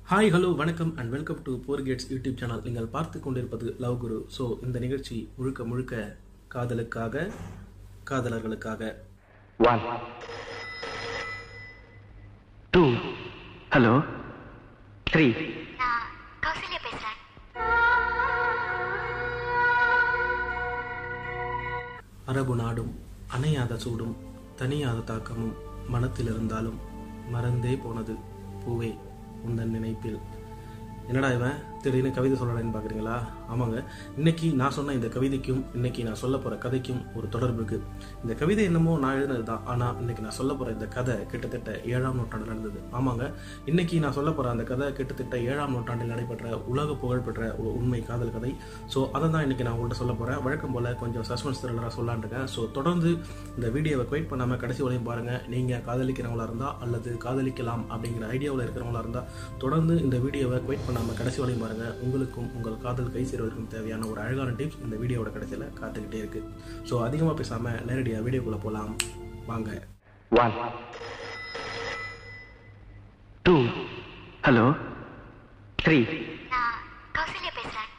Hi hello வணக்கம் and welcome to four cats YouTube channel நீங்கள் பார்த்து கொண்டிருப்பது லவ் குரு ஸோ இந்த நிகழ்ச்சி முழுக்க முழுக்க காதலுக்காக காதலர்களுக்காக One. Two. Hello. Three. நான் கௌசல்யா பேசுறேன் அரபு நாடும் அணையாத சூடும் தனியாத தாக்கமும் மனத்தில் இருந்தாலும் மறந்தே போனது பூவே உந்தன் நினைப்பில் என்னடா இவன் திடீர்னு கவிதை சொல்றேன்னு பார்க்குறீங்களா ஆமாங்க இன்னைக்கு நான் சொன்ன இந்த கவிதைக்கும் இன்னைக்கு நான் சொல்ல போற கதைக்கும் ஒரு தொடர்பு இருக்கு இந்த கவிதை என்னமோ நான் எழுதினது தான் ஆனால் இன்னைக்கு நான் சொல்ல போற இந்த கதை கிட்டத்தட்ட ஏழாம் நூற்றாண்டில் நடந்தது ஆமாங்க இன்னைக்கு நான் சொல்ல போற அந்த கதை கிட்டத்தட்ட ஏழாம் நூற்றாண்டில் நடைபெற்ற உலக புகழ்பெற்ற ஒரு உண்மை காதல் கதை ஸோ அதை தான் இன்னைக்கு நான் உங்கள்கிட்ட சொல்ல போறேன் வழக்கம் போல கொஞ்சம் சஸ்பென்ஸ் த்ரில்லராக சொல்லான்னு இருக்கேன் ஸோ தொடர்ந்து இந்த வீடியோவை குவைட் பண்ணாம கடைசி வரையும் பாருங்க நீங்க காதலிக்கிறவங்களா இருந்தா அல்லது காதலிக்கலாம் அப்படிங்கிற ஐடியாவில் இருக்கிறவங்களா இருந்தா தொடர்ந்து இந்த வீடியோவை குவைட் பண்ணாம கடைசி வரையும் பாருங்க உங்களுக்கும் உங்கள் காதல் கை சேருவதற்கும் தேவையான ஒரு அழகான டிப்ஸ் இந்த வீடியோவோட கடைசியில் காத்துக்கிட்டே இருக்கு ஸோ அதிகமாக பேசாம நேரடியாக வீடியோக்குள்ள போகலாம் வாங்க One. Two. Hello. Three. நான் கௌசல்யா பேசுறேன்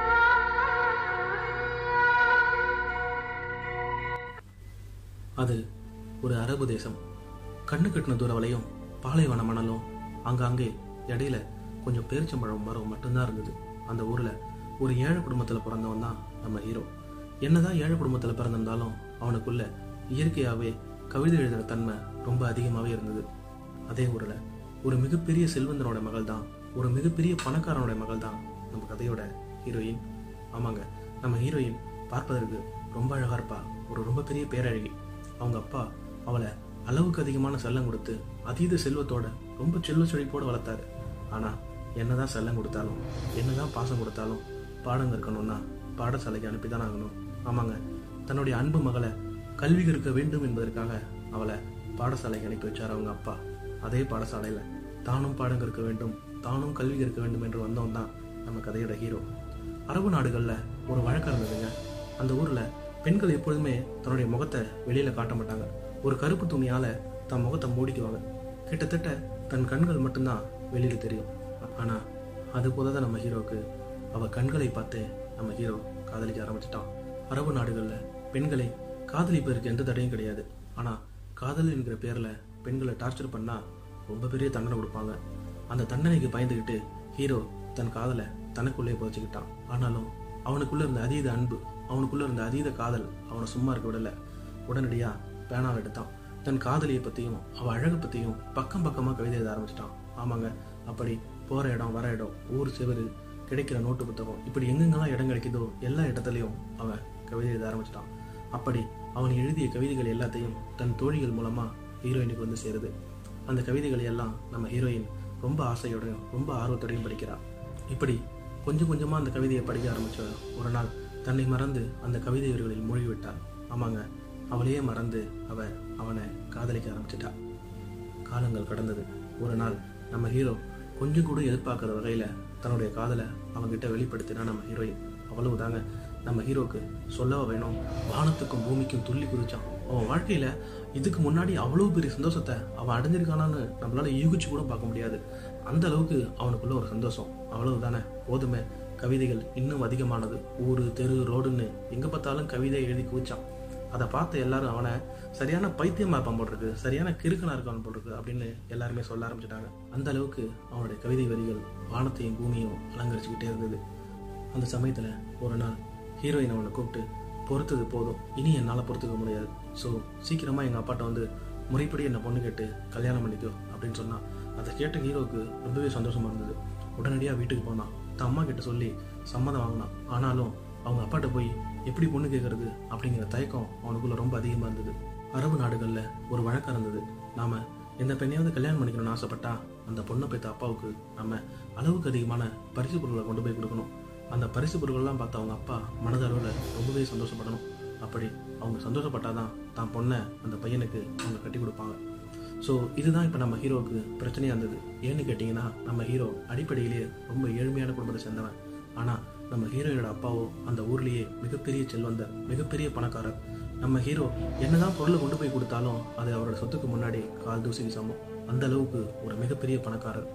அது ஒரு அரபு தேசம் கண்ணு கட்டின தூர வலையும் பாலைவன மணலும் அங்கங்கே இடையில கொஞ்சம் பேரிச்சம்பழம் மரம் மட்டும்தான் இருந்தது அந்த ஊர்ல ஒரு ஏழை குடும்பத்துல பிறந்தவன் தான் நம்ம ஹீரோ என்னதான் ஏழை குடும்பத்துல பிறந்திருந்தாலும் அவனுக்குள்ள இயற்கையாவே கவிதை எழுதுற தன்மை ரொம்ப அதிகமாவே இருந்தது அதே ஊர்ல ஒரு மிகப்பெரிய செல்வந்தனோட மகள் தான் ஒரு மிகப்பெரிய பணக்காரனோட மகள் தான் நம்ம கதையோட ஹீரோயின் ஆமாங்க நம்ம ஹீரோயின் பார்ப்பதற்கு ரொம்ப அழகா இருப்பா ஒரு ரொம்ப பெரிய பேரழகி அவங்க அப்பா அவளை அளவுக்கு அதிகமான செல்லம் கொடுத்து அதீத செல்வத்தோட ரொம்ப செல்வ செழிப்போட வளர்த்தாரு ஆனா என்னதான் செல்லம் கொடுத்தாலும் என்னதான் பாசம் கொடுத்தாலும் பாடம் கற்கணும்னா பாடசாலைக்கு அனுப்பிதான் ஆகணும் ஆமாங்க தன்னுடைய அன்பு மகளை கல்வி கற்க வேண்டும் என்பதற்காக அவளை பாடசாலைக்கு அனுப்பி வச்சார் அவங்க அப்பா அதே பாடசாலையில தானும் பாடம் கற்க வேண்டும் தானும் கல்வி கற்க வேண்டும் என்று வந்தவன் தான் நம்ம கதையோட ஹீரோ அரபு நாடுகள்ல ஒரு வழக்கம் இருந்ததுங்க அந்த ஊர்ல பெண்கள் எப்பொழுதுமே தன்னுடைய முகத்தை வெளியில காட்ட மாட்டாங்க ஒரு கருப்பு துணியால தன் முகத்தை மூடிக்குவாங்க கிட்டத்தட்ட தன் கண்கள் மட்டும்தான் வெளியில தெரியும் ஆனா அது போலதான் நம்ம ஹீரோக்கு அவ கண்களை பார்த்து நம்ம ஹீரோ காதலிக்க ஆரம்பிச்சிட்டான் அரபு நாடுகள்ல பெண்களை காதலிப்பதற்கு எந்த தடையும் கிடையாது ஆனா காதல் என்கிற பேர்ல பெண்களை டார்ச்சர் பண்ணா ரொம்ப பெரிய தண்டனை கொடுப்பாங்க அந்த தண்டனைக்கு பயந்துகிட்டு ஹீரோ தன் காதலை தனக்குள்ளே புதைச்சிக்கிட்டான் ஆனாலும் அவனுக்குள்ள இருந்த அதீத அன்பு அவனுக்குள்ள இருந்த அதீத காதல் அவனை சும்மா இருக்க விடல உடனடியா பேனாவை எடுத்தான் தன் காதலியை பத்தியும் அவ அழகு பத்தியும் பக்கம் பக்கமா கவிதை எழுத ஆரம்பிச்சிட்டான் ஆமாங்க அப்படி போற இடம் வர இடம் ஊர் செவரு கிடைக்கிற நோட்டு புத்தகம் இப்படி எங்கெங்கெல்லாம் இடம் கிடைக்குதோ எல்லா இடத்துலயும் அவன் கவிதை எழுத ஆரம்பிச்சிட்டான் அப்படி அவன் எழுதிய கவிதைகள் எல்லாத்தையும் தன் தோழிகள் மூலமா ஹீரோயினுக்கு வந்து சேருது அந்த கவிதைகளை எல்லாம் நம்ம ஹீரோயின் ரொம்ப ஆசையோடையும் ரொம்ப ஆர்வத்தோடையும் படிக்கிறா இப்படி கொஞ்சம் கொஞ்சமா அந்த கவிதையை படிக்க ஆரம்பிச்ச ஒரு நாள் தன்னை மறந்து அந்த கவிதை வரிகளில் மூழ்கி விட்டாள் ஆமாங்க அவளையே மறந்து அவ அவனை காதலிக்க ஆரம்பிச்சிட்டா காலங்கள் கடந்தது ஒரு நாள் நம்ம ஹீரோ கொஞ்சம் கூட எதிர்பார்க்காத வகையில தன்னுடைய காதலை அவன்கிட்ட வெளிப்படுத்தினா நம்ம ஹீரோயின் அவ்வளவுதாங்க நம்ம ஹீரோக்கு சொல்லவா வேணும் வானத்துக்கும் பூமிக்கும் துள்ளி குதிச்சான் அவன் வாழ்க்கையில இதுக்கு முன்னாடி அவ்வளவு பெரிய சந்தோஷத்தை அவன் அடைஞ்சிருக்கானான்னு நம்மளால யூகிச்சு கூட பார்க்க முடியாது அந்த அளவுக்கு அவனுக்குள்ள ஒரு சந்தோஷம் அவ்வளவுதானே போதுமே கவிதைகள் இன்னும் அதிகமானது ஊரு தெரு ரோடுன்னு எங்க பார்த்தாலும் கவிதை எழுதி குவிச்சான் அதை பார்த்து எல்லாரும் அவனை சரியான பைத்தியமா இருப்பான் போட்டிருக்கு சரியான கிறுக்கனா இருக்கான் போட்டிருக்கு அப்படின்னு எல்லாருமே சொல்ல ஆரம்பிச்சிட்டாங்க அந்த அளவுக்கு அவனுடைய கவிதை வரிகள் வானத்தையும் பூமியும் அலங்கரிச்சுக்கிட்டே இருந்தது அந்த சமயத்துல ஒரு நாள் ஹீரோயின் அவனை கூப்பிட்டு பொறுத்தது போதும் இனி என்னால் பொறுத்துக்க முடியாது ஸோ சீக்கிரமா எங்க அப்பாட்ட வந்து முறைப்படி என்னை பொண்ணு கேட்டு கல்யாணம் பண்ணிக்கோ அப்படின்னு சொன்னா அதை கேட்ட ஹீரோவுக்கு ரொம்பவே சந்தோஷமா இருந்தது உடனடியாக வீட்டுக்கு போனான் தன் அம்மா கிட்ட சொல்லி சம்மதம் வாங்கினான் ஆனாலும் அவங்க அப்பாட்ட போய் எப்படி பொண்ணு கேட்கறது அப்படிங்கிற தயக்கம் அவனுக்குள்ள ரொம்ப அதிகமாக இருந்தது அரபு நாடுகளில் ஒரு வழக்கம் இருந்தது நாம எந்த பெண்ணையாவது கல்யாணம் பண்ணிக்கணும்னு ஆசைப்பட்டா அந்த பொண்ணை பெற்ற அப்பாவுக்கு நம்ம அளவுக்கு அதிகமான பரிசு பொருட்களை கொண்டு போய் கொடுக்கணும் அந்த பரிசு பொருட்கள்லாம் பார்த்து அவங்க அப்பா மனதளவில் ரொம்பவே சந்தோஷப்படணும் அப்படி அவங்க சந்தோஷப்பட்டாதான் தான் பொண்ணை அந்த பையனுக்கு அவங்க கட்டி கொடுப்பாங்க ஸோ இதுதான் இப்போ நம்ம ஹீரோவுக்கு பிரச்சனையாக இருந்தது ஏன்னு கேட்டிங்கன்னா நம்ம ஹீரோ அடிப்படையிலேயே ரொம்ப ஏழ்மையான குடும்பத்தை சேர்ந்தவன் ஆனால் நம்ம ஹீரோயினோட அப்பாவோ அந்த ஊர்லேயே மிகப்பெரிய செல்வந்தர் மிகப்பெரிய பணக்காரர் நம்ம ஹீரோ என்னதான் பொருளை கொண்டு போய் கொடுத்தாலும் அது அவரோட சொத்துக்கு முன்னாடி கால் தூசிக்கு சமம் அந்த அளவுக்கு ஒரு மிகப்பெரிய பணக்காரர்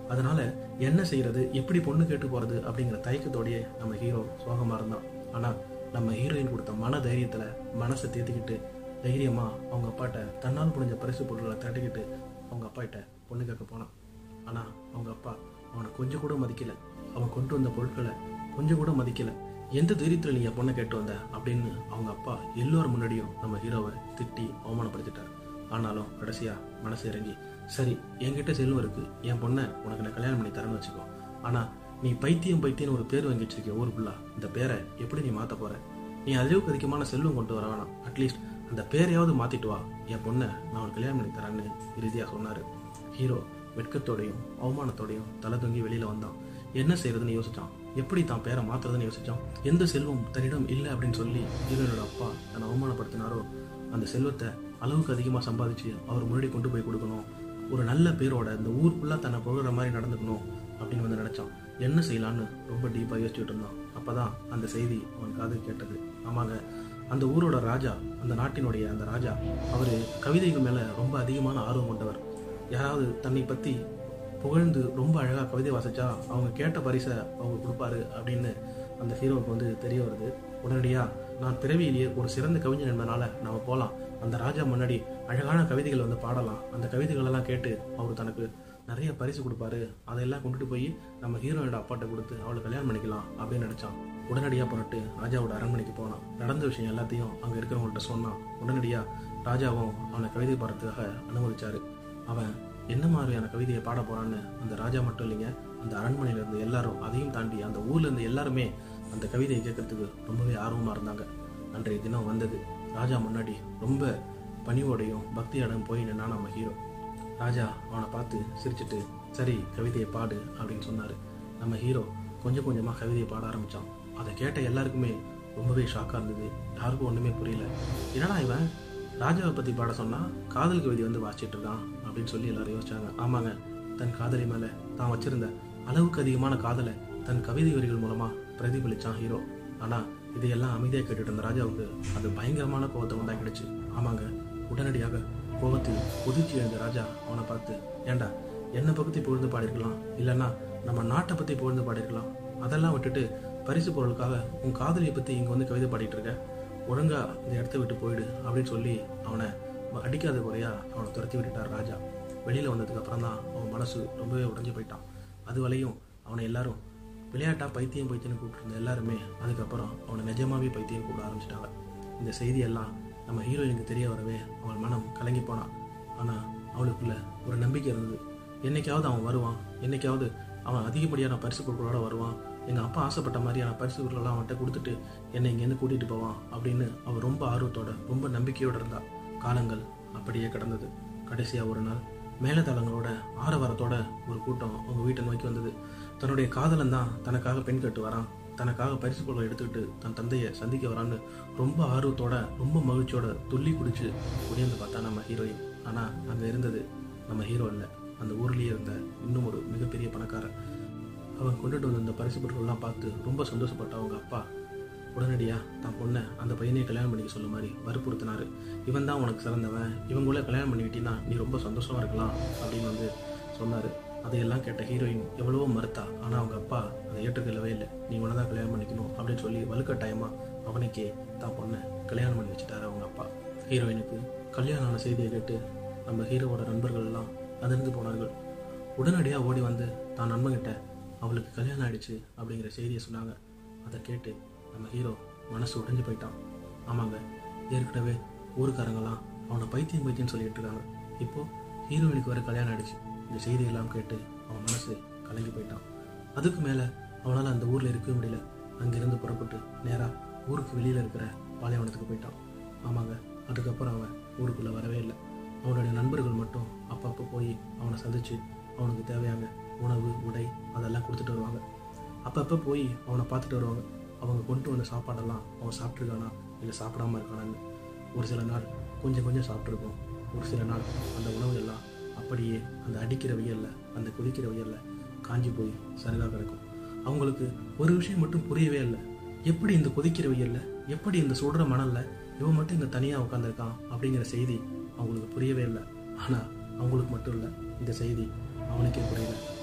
அதனால என்ன செய்யறது எப்படி பொண்ணு கேட்டு போறது அப்படிங்கிற தயக்கத்தோடயே நம்ம ஹீரோ சோகமா இருந்தான் ஆனா நம்ம ஹீரோயின் கொடுத்த மன தைரியத்துல மனசை தேத்திக்கிட்டு தைரியமா அவங்க அப்பாட்ட தன்னால் முடிஞ்ச பரிசு பொருட்களை தட்டிக்கிட்டு அவங்க அப்பாட்ட பொண்ணு கேட்க போனான் ஆனா அவங்க அப்பா அவனை கொஞ்சம் கூட மதிக்கல அவன் கொண்டு வந்த பொருட்களை கொஞ்சம் கூட மதிக்கல எந்த தைரியத்துல நீ என் பொண்ணை கேட்டு வந்த அப்படின்னு அவங்க அப்பா எல்லோரும் முன்னாடியும் நம்ம ஹீரோவை திட்டி அவமானப்படுத்திட்டார் ஆனாலும் கடைசியா மனசு இறங்கி சரி என்கிட்ட செல்வம் இருக்கு என் பொண்ணை உனக்கு நான் கல்யாணம் பண்ணி தரேன்னு வச்சுக்கோ ஆனா நீ பைத்தியம் பைத்தியம்னு ஒரு பேர் வாங்கி வச்சிருக்க ஊருக்குள்ள இந்த பேரை எப்படி நீ மாத்த போற நீ அளவுக்கு அதிகமான செல்வம் கொண்டு வர வேணாம் அட்லீஸ்ட் அந்த பேரையாவது மாத்திட்டு வா என் பொண்ணை நான் உனக்கு கல்யாணம் பண்ணி தரேன்னு இறுதியா சொன்னாரு ஹீரோ வெட்கத்தோடையும் அவமானத்தோடையும் தலை தொங்கி வெளியில வந்தான் என்ன செய்யறதுன்னு யோசிச்சான் எப்படி தான் பேரை மாத்துறதுன்னு யோசிச்சான் எந்த செல்வம் தன்னிடம் இல்லை அப்படின்னு சொல்லி ஹீரோனோட அப்பா தன்னை அவமானப்படுத்தினாரோ அந்த செல்வத்தை அளவுக்கு அதிகமாக சம்பாதிச்சு அவர் முன்னாடி கொண்டு போய் கொடுக்கணும் ஒரு நல்ல பேரோட இந்த ஊர் ஃபுல்லாக தன்னை புகழற மாதிரி நடந்துக்கணும் அப்படின்னு வந்து நினைச்சான் என்ன செய்யலான்னு ரொம்ப டீப்பாக யோசிச்சுட்டு இருந்தான் அப்பதான் அந்த செய்தி அவன் காது கேட்டது ஆமாங்க அந்த ஊரோட ராஜா அந்த நாட்டினுடைய அந்த ராஜா அவர் கவிதைகள் மேலே ரொம்ப அதிகமான ஆர்வம் கொண்டவர் யாராவது தன்னை பற்றி புகழ்ந்து ரொம்ப அழகாக கவிதை வாசிச்சா அவங்க கேட்ட பரிசை அவங்க கொடுப்பாரு அப்படின்னு அந்த ஹீரோவுக்கு வந்து தெரிய வருது உடனடியாக நான் பிறவியிலேயே ஒரு சிறந்த கவிஞன் என்பதனால நாம போகலாம் அந்த ராஜா முன்னாடி அழகான கவிதைகள் வந்து பாடலாம் அந்த கவிதைகள் எல்லாம் கேட்டு அவர் தனக்கு நிறைய பரிசு கொடுப்பாரு அதையெல்லாம் கொண்டுட்டு போய் நம்ம ஹீரோனோட அப்பாட்ட கொடுத்து அவளை கல்யாணம் பண்ணிக்கலாம் அப்படின்னு நினைச்சான் உடனடியாக புறட்டு ராஜாவோட அரண்மனைக்கு போனான் நடந்த விஷயம் எல்லாத்தையும் அங்கே இருக்கிறவங்கள்ட்ட சொன்னான் உடனடியாக ராஜாவும் அவனை கவிதை பாடுறதுக்காக அனுமதிச்சாரு அவன் என்ன மாதிரியான கவிதையை பாட போறான்னு அந்த ராஜா மட்டும் இல்லைங்க அந்த அரண்மனையில இருந்து எல்லாரும் அதையும் தாண்டி அந்த ஊர்ல இருந்து எல்லாருமே அந்த கவிதையை கேட்கறதுக்கு ரொம்பவே ஆர்வமா இருந்தாங்க அன்றைய தினம் வந்தது ராஜா முன்னாடி ரொம்ப பணிவோடையும் பக்தியோடையும் போய் நின்னா நம்ம ஹீரோ ராஜா அவனை பார்த்து சிரிச்சிட்டு சரி கவிதையை பாடு அப்படின்னு சொன்னாரு நம்ம ஹீரோ கொஞ்சம் கொஞ்சமா கவிதையை பாட ஆரம்பிச்சான் அதை கேட்ட எல்லாருக்குமே ரொம்பவே ஷாக்கா இருந்தது யாருக்கும் ஒண்ணுமே புரியல என்னடா இவன் ராஜாவை பத்தி பாட சொன்னா காதல் கவிதை வந்து வாசிச்சிட்டு இருக்கான் அப்படின்னு சொல்லி எல்லாரும் யோசிச்சாங்க ஆமாங்க தன் காதலி மேல தான் வச்சிருந்த அளவுக்கு அதிகமான காதலை தன் கவிதை வரிகள் மூலமா பிரதிபலிச்சான் ஹீரோ ஆனா இதையெல்லாம் அமைதியா கேட்டுட்டு இருந்த ராஜாவுக்கு அது பயங்கரமான கோபத்தை உண்டாக்கிடுச்சு ஆமாங்க உடனடியாக கோபத்தில் கொதிச்சு எழுந்த ராஜா அவனை பார்த்து ஏண்டா என்னை பத்தி புகழ்ந்து பாடிருக்கலாம் இல்லைன்னா நம்ம நாட்டை பத்தி புகழ்ந்து பாடிருக்கலாம் அதெல்லாம் விட்டுட்டு பரிசு பொருளுக்காக உன் காதலியை பத்தி இங்க வந்து கவிதை பாடிட்டு இருக்க ஒழுங்கா இந்த இடத்த விட்டு போயிடு அப்படின்னு சொல்லி அவனை அடிக்காத குறையா அவனை துரத்தி விட்டுட்டார் ராஜா வெளியில வந்ததுக்கு அப்புறம் தான் அவன் மனசு ரொம்பவே உடைஞ்சு போயிட்டான் அது வரையும் அவனை எல்லாரும் விளையாட்டா பைத்தியம் பைத்தியம்னு கூப்பிட்டு இருந்த எல்லாருமே அதுக்கப்புறம் அவனை நிஜமாவே பைத்தியம் கூப்பிட ஆரம்பிச்சிட்டாங்க இந்த செய்தியெல்லாம் நம்ம ஹீரோயினுக்கு தெரிய வரவே அவள் மனம் கலங்கி போனான் ஆனா அவளுக்குள்ள ஒரு நம்பிக்கை இருந்தது என்னைக்காவது அவன் வருவான் என்னைக்காவது அவன் அதிகப்படியான பரிசு பொருட்களோட வருவான் எங்க அப்பா ஆசைப்பட்ட மாதிரியான பரிசு பொருட்களெல்லாம் அவன்கிட்ட கொடுத்துட்டு என்னை இங்கேருந்து கூட்டிட்டு போவான் அப்படின்னு அவள் ரொம்ப ஆர்வத்தோட ரொம்ப நம்பிக்கையோட இருந்தா காலங்கள் அப்படியே கடந்தது கடைசியா ஒரு நாள் மேலதளங்களோட ஆரவாரத்தோட ஒரு கூட்டம் அவங்க வீட்டை நோக்கி வந்தது தன்னுடைய காதலன் தான் தனக்காக பெண் கட்டு வரான் தனக்காக பரிசு பொருளை எடுத்துக்கிட்டு தன் தந்தையை சந்திக்க வரான்னு ரொம்ப ஆர்வத்தோட ரொம்ப மகிழ்ச்சியோட துள்ளி குடிச்சு உடையந்து பார்த்தா நம்ம ஹீரோயின் ஆனா அங்க இருந்தது நம்ம ஹீரோ இல்லை அந்த ஊர்லயே இருந்த இன்னும் ஒரு மிகப்பெரிய பணக்காரன் அவன் கொண்டுட்டு வந்த இந்த பரிசு பொருட்கள்லாம் பார்த்து ரொம்ப சந்தோஷப்பட்ட அவங்க அப்பா உடனடியா தான் பொண்ணை அந்த பையனையே கல்யாணம் பண்ணிக்க சொல்ல மாதிரி வற்புறுத்தினாரு இவன் தான் உனக்கு சிறந்தவன் இவங்கள கல்யாணம் பண்ணிக்கிட்டீங்கன்னா நீ ரொம்ப சந்தோஷமா இருக்கலாம் அப்படின்னு வந்து சொன்னாரு அதையெல்லாம் கேட்ட ஹீரோயின் எவ்வளவோ மறுத்தா ஆனா அவங்க அப்பா அதை ஏற்றுக்கொள்ளவே இல்லை நீ உன்னை தான் கல்யாணம் பண்ணிக்கணும் அப்படின்னு சொல்லி வலுக்கட்டாயமா அவனுக்கே தான் பொண்ணை கல்யாணம் பண்ணி வச்சுட்டாரு அவங்க அப்பா ஹீரோயினுக்கு கல்யாணம் ஆன செய்தியை கேட்டு நம்ம ஹீரோவோட நண்பர்கள் எல்லாம் அதிர்ந்து போனார்கள் உடனடியாக ஓடி வந்து தான் நண்பன்கிட்ட அவளுக்கு கல்யாணம் ஆயிடுச்சு அப்படிங்கிற செய்தியை சொன்னாங்க அதை கேட்டு நம்ம ஹீரோ மனசு உடைஞ்சு போயிட்டான் ஆமாங்க ஏற்கனவே ஊருக்காரங்களாம் அவனை பைத்தியம் பைத்தியம் சொல்லிட்டு இருக்காங்க இப்போ ஹீரோயினுக்கு வர கல்யாணம் ஆயிடுச்சு இந்த செய்தியெல்லாம் கேட்டு அவன் மனசு கலங்கி போயிட்டான் அதுக்கு மேலே அவனால் அந்த ஊரில் இருக்கவே முடியல அங்கிருந்து புறப்பட்டு நேராக ஊருக்கு வெளியில் இருக்கிற பாலைவனத்துக்கு போயிட்டான் ஆமாங்க அதுக்கப்புறம் அவன் ஊருக்குள்ளே வரவே இல்லை அவனுடைய நண்பர்கள் மட்டும் அப்பப்போ போய் அவனை சந்திச்சு அவனுக்கு தேவையான உணவு உடை அதெல்லாம் கொடுத்துட்டு வருவாங்க அப்பப்போ போய் அவனை பார்த்துட்டு வருவாங்க அவங்க கொண்டு வந்த சாப்பாடெல்லாம் அவன் சாப்பிட்ருக்கானா இல்லை சாப்பிடாம இருக்கானான்னு ஒரு சில நாள் கொஞ்சம் கொஞ்சம் சாப்பிட்ருக்கோம் ஒரு சில நாள் அந்த உணவு எல்லாம் அப்படியே அந்த அடிக்கிற வெயில்ல அந்த கொதிக்கிற வெயில்ல காஞ்சி போய் சருகாக கிடக்கும் அவங்களுக்கு ஒரு விஷயம் மட்டும் புரியவே இல்லை எப்படி இந்த கொதிக்கிற வெயில்ல எப்படி இந்த சுடுற மணல்ல இவன் மட்டும் இங்க தனியா உட்காந்துருக்கான் அப்படிங்கிற செய்தி அவங்களுக்கு புரியவே இல்லை ஆனா அவங்களுக்கு மட்டும் இல்லை இந்த செய்தி அவனுக்கே புரியல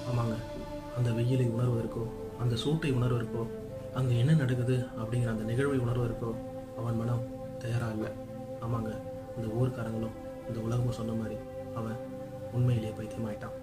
ஆமாங்க அந்த வெயிலை உணர்வதற்கோ அந்த சூட்டை உணர்வதற்கோ அங்கே என்ன நடக்குது அப்படிங்கிற அந்த நிகழ்வை உணர்வதற்கோ அவன் மனம் தயாரா இல்லை ஆமாங்க இந்த ஊர்க்காரங்களும் இந்த உலகமும் சொன்ன மாதிரி அவன் உண்மையிலேயே பைத்தியமாயிட்டான்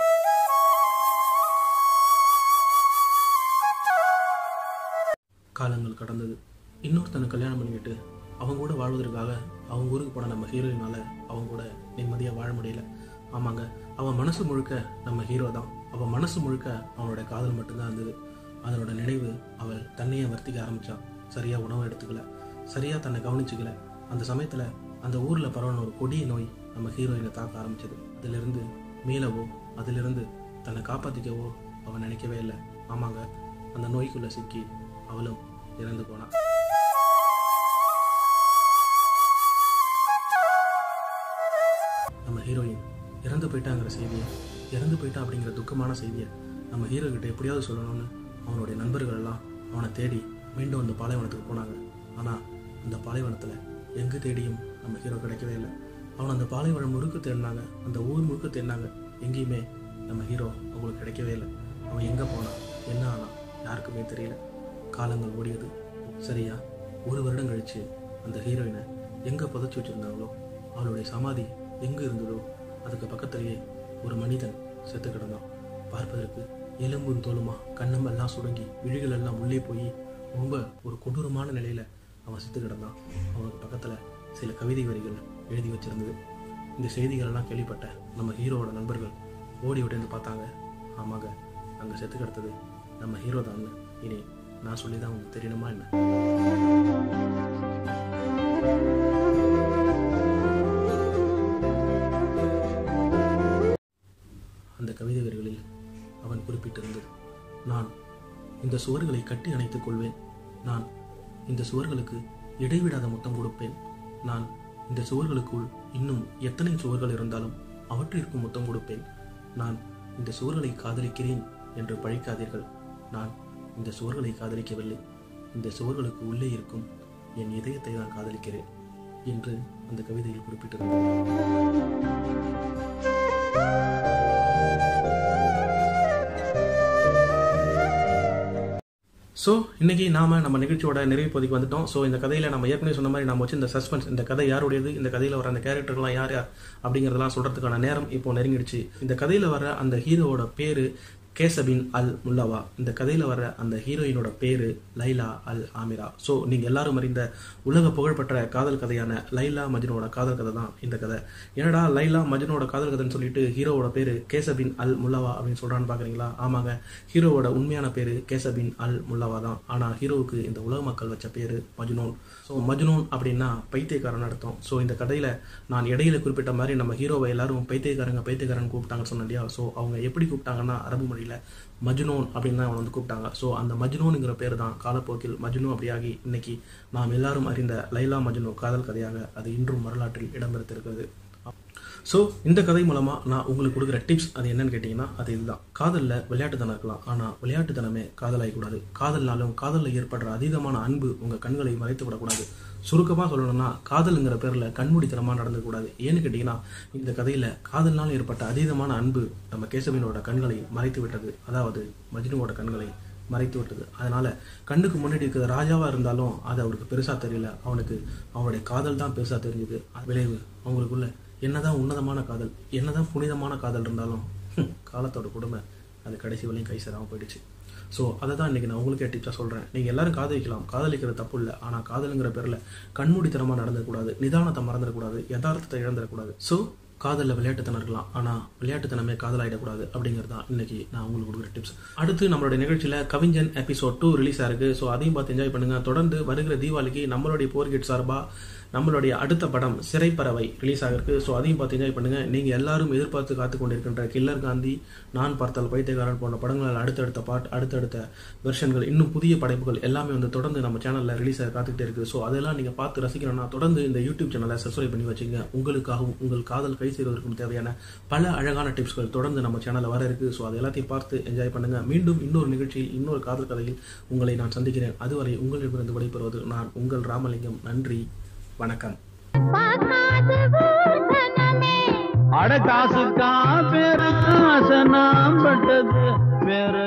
காலங்கள் கடந்தது இன்னொருத்தனை கல்யாணம் பண்ணிக்கிட்டு அவங்க கூட வாழ்வதற்காக அவங்க ஊருக்கு போன நம்ம ஹீரோயினால அவங்க கூட நிம்மதியாக வாழ முடியல ஆமாங்க அவன் மனசு முழுக்க நம்ம ஹீரோ தான் அவன் மனசு முழுக்க அவனோட காதல் மட்டும்தான் இருந்தது அதனோட நினைவு அவள் தன்னையே வர்த்திக்க ஆரம்பிச்சான் சரியா உணவு எடுத்துக்கல சரியா தன்னை கவனிச்சுக்கல அந்த சமயத்துல அந்த ஊர்ல பரவன ஒரு கொடிய நோய் நம்ம ஹீரோயினை தாக்க ஆரம்பிச்சது அதிலிருந்து மீளவோ அதிலிருந்து தன்னை காப்பாத்திக்கவோ அவன் நினைக்கவே இல்லை ஆமாங்க அந்த நோய்க்குள்ள சிக்கி அவளும் இறந்து போனான் நம்ம ஹீரோயின் இறந்து போயிட்டாங்கிற செய்தியை இறந்து போயிட்டா அப்படிங்கிற துக்கமான செய்தியை நம்ம ஹீரோ கிட்ட எப்படியாவது சொல்லணும்னு அவனுடைய நண்பர்கள் எல்லாம் அவனை தேடி மீண்டும் அந்த பாலைவனத்துக்கு போனாங்க ஆனால் அந்த பாலைவனத்தில் எங்கே தேடியும் நம்ம ஹீரோ கிடைக்கவே இல்லை அவன் அந்த பாலைவனம் முழுக்க தேடினாங்க அந்த ஊர் முழுக்க தேடினாங்க எங்கேயுமே நம்ம ஹீரோ அவங்களுக்கு கிடைக்கவே இல்லை அவன் எங்கே போனான் என்ன ஆனான் யாருக்குமே தெரியல காலங்கள் ஓடியது சரியா ஒரு வருடம் கழிச்சு அந்த ஹீரோயினை எங்கே புதைச்சி வச்சிருந்தாங்களோ அவளுடைய சமாதி எங்கே இருந்ததோ அதுக்கு பக்கத்திலேயே ஒரு மனிதன் செத்து கிடந்தான் பார்ப்பதற்கு எலும்பும் தோலுமா கண்ணமெல்லாம் சுருங்கி விழிகள் எல்லாம் உள்ளே போய் ரொம்ப ஒரு கொடூரமான நிலையில அவன் செத்து கிடந்தான் அவனுக்கு பக்கத்துல சில கவிதை வரிகள் எழுதி வச்சிருந்தது இந்த செய்திகள் எல்லாம் கேள்விப்பட்ட நம்ம ஹீரோவோட நண்பர்கள் ஓடி உடைந்து பார்த்தாங்க ஆமாங்க அங்க செத்து கிடத்தது நம்ம ஹீரோ தான் இனி நான் சொல்லி தான் உங்களுக்கு தெரியணுமா என்ன அந்த கவிதை வரிகளில் அவன் குறிப்பிட்டிருந்தது நான் இந்த சுவர்களை கட்டி அணைத்துக் கொள்வேன் நான் இந்த சுவர்களுக்கு இடைவிடாத முத்தம் கொடுப்பேன் நான் இந்த சுவர்களுக்குள் இன்னும் எத்தனை சுவர்கள் இருந்தாலும் அவற்றிற்கு முத்தம் கொடுப்பேன் நான் இந்த சுவர்களை காதலிக்கிறேன் என்று பழிக்காதீர்கள் நான் இந்த சுவர்களை காதலிக்கவில்லை இந்த சுவர்களுக்கு உள்ளே இருக்கும் என் இதயத்தை நான் காதலிக்கிறேன் என்று அந்த கவிதையில் குறிப்பிட்டிருந்தது ஸோ இன்னைக்கு நாம நம்ம நிகழ்ச்சியோட நிறைவு பகுதிக்கு வந்துட்டோம் ஸோ இந்த கதையில நம்ம ஏற்கனவே சொன்ன மாதிரி நம்ம வச்சு இந்த சஸ்பென்ஸ் இந்த கதை யாருடையது இந்த கதையில வர அந்த கேரக்டர்லாம் யார் யார் அப்படிங்கறதெல்லாம் சொல்றதுக்கான நேரம் இப்போ நெருங்கிடுச்சு இந்த கதையில வர அந்த ஹீரோவோட பேரு கேசபின் அல் முல்லாவா இந்த கதையில வர அந்த ஹீரோயினோட பேரு லைலா அல் ஆமிரா ஸோ நீங்க எல்லாரும் அறிந்த உலக புகழ்பெற்ற காதல் கதையான லைலா மஜ்னோட காதல் கதை தான் இந்த கதை என்னடா லைலா மஜ்னோட காதல் கதைன்னு சொல்லிட்டு ஹீரோவோட பேரு கேசபின் அல் முல்லாவா அப்படின்னு சொல்றான்னு பாக்குறீங்களா ஆமாங்க ஹீரோவோட உண்மையான பேரு கேசபின் அல் முல்லாவா தான் ஆனா ஹீரோவுக்கு இந்த உலக மக்கள் வச்ச பேரு மஜ்னூன் ஸோ மஜ்னூன் அப்படின்னா பைத்தியக்காரன் அர்த்தம் ஸோ இந்த கதையில நான் இடையில குறிப்பிட்ட மாதிரி நம்ம ஹீரோவை எல்லாரும் பைத்தியக்காரங்க பைத்தியக்காரன் கூப்பிட்டாங்கன்னு சொன்னேன் இல்லையா ஸோ அவங்க எப்படி கூப்பிட்டாங்கன்னா அரபு மொழியில மஜ்னூன் அப்படின்னு தான் அவனை வந்து கூப்பிட்டாங்க ஸோ அந்த மஜ்னூனுங்கிற பேர் தான் காலப்போக்கில் மஜ்னு அப்படியாகி இன்னைக்கு நாம் எல்லாரும் அறிந்த லைலா மஜ்னு காதல் கதையாக அது இன்றும் வரலாற்றில் இடம்பெற்றிருக்கிறது ஸோ இந்த கதை மூலமா நான் உங்களுக்கு கொடுக்குற டிப்ஸ் அது என்னன்னு கேட்டிங்கன்னா அது இதுதான் காதலில் விளையாட்டுத்தனம் இருக்கலாம் ஆனால் விளையாட்டுத்தனமே காதலாகக்கூடாது காதல்னாலும் காதலில் ஏற்படுற அதீதமான அன்பு உங்கள் கண்களை மறைத்து விடக்கூடாது சுருக்கமாக சொல்லணும்னா காதலுங்கிற பேரில் கண்மூடித்தனமாக நடந்துக்கூடாது ஏன்னு கேட்டிங்கன்னா இந்த கதையில் காதல்னால் ஏற்பட்ட அதீதமான அன்பு நம்ம கேசவனோட கண்களை மறைத்து விட்டது அதாவது மஜ்னுவோட கண்களை மறைத்து விட்டது அதனால கண்ணுக்கு முன்னாடி இருக்கிற ராஜாவா இருந்தாலும் அது அவருக்கு பெருசா தெரியல அவனுக்கு அவனுடைய காதல் தான் பெருசா தெரிஞ்சது விளைவு அவங்களுக்குள்ள என்னதான் உன்னதமான காதல் என்னதான் புனிதமான காதல் இருந்தாலும் ஹம், காலத்தோட கொடுமை அது கடைசி வரையும் கை சேராம போயிடுச்சு ஸோ அதை தான் இன்னைக்கு நான் உங்களுக்கு டிப்ஸாக சொல்கிறேன் நீங்கள் எல்லாரும் காதலிக்கலாம் காதலிக்கிறது தப்பு இல்லை ஆனால் காதலுங்கிற பேரில் கண்மூடித்தனமாக நடந்துடக்கூடாது நிதானத்தை மறந்துடக்கூடாது யதார்த்தத்தை இழந்துடக்கூடாது ஸோ காதலில் விளையாட்டுத்தனம் இருக்கலாம் ஆனால் விளையாட்டுத்தனமே காதலாயிடக்கூடாது அப்படிங்கிறது தான் இன்னைக்கு நான் உங்களுக்கு கொடுக்குற டிப்ஸ் அடுத்து நம்மளுடைய நிகழ்ச்சியில் கவிஞன் எபிசோட் டூ ரிலீஸ் ஆயிருக்கு ஸோ அதையும் பார்த்து என்ஜாய் பண்ணுங்க தொடர்ந்து வருகிற தீபாவளிக்கு நம்மளுடைய போர்கேட் சார்பாக நம்மளுடைய அடுத்த படம் சிறைப்பறவை ரிலீஸ் ஆகிருக்கு ஸோ அதையும் பார்த்து என்ஜாய் பண்ணுங்க நீங்க எல்லாரும் எதிர்பார்த்து காத்து கொண்டிருக்கின்ற கில்லர் காந்தி நான் பார்த்தால் பைத்தியக்காரன் போன்ற படங்கள் அடுத்தடுத்த பாட் அடுத்தடுத்த வெர்ஷன்கள் இன்னும் புதிய படைப்புகள் எல்லாமே வந்து தொடர்ந்து நம்ம சேனல்ல ரிலீஸ் ஆக காத்துக்கிட்டே இருக்கு ஸோ அதெல்லாம் நீங்க பார்த்து ரசிக்கணும்னா தொடர்ந்து இந்த யூடியூப் சேனலை சப்ஸ்கிரைப் பண்ணி வச்சுங்க உங்களுக்காகவும் உங்கள் காதல் கை செய்வதற்கும் தேவையான பல அழகான டிப்ஸ்கள் தொடர்ந்து நம்ம சேனல்ல வர இருக்கு ஸோ அது எல்லாத்தையும் பார்த்து என்ஜாய் பண்ணுங்க மீண்டும் இன்னொரு நிகழ்ச்சியில் இன்னொரு காதல் கதையில் உங்களை நான் சந்திக்கிறேன் அதுவரை உங்களிடமிருந்து விடைபெறுவது நான் உங்கள் ராமலிங்கம் நன்றி வணக்கம் பார்க்காத ஊர் சனமே அட காசுக்கா பேருக்கா ஆசை நான் பட்டது வேற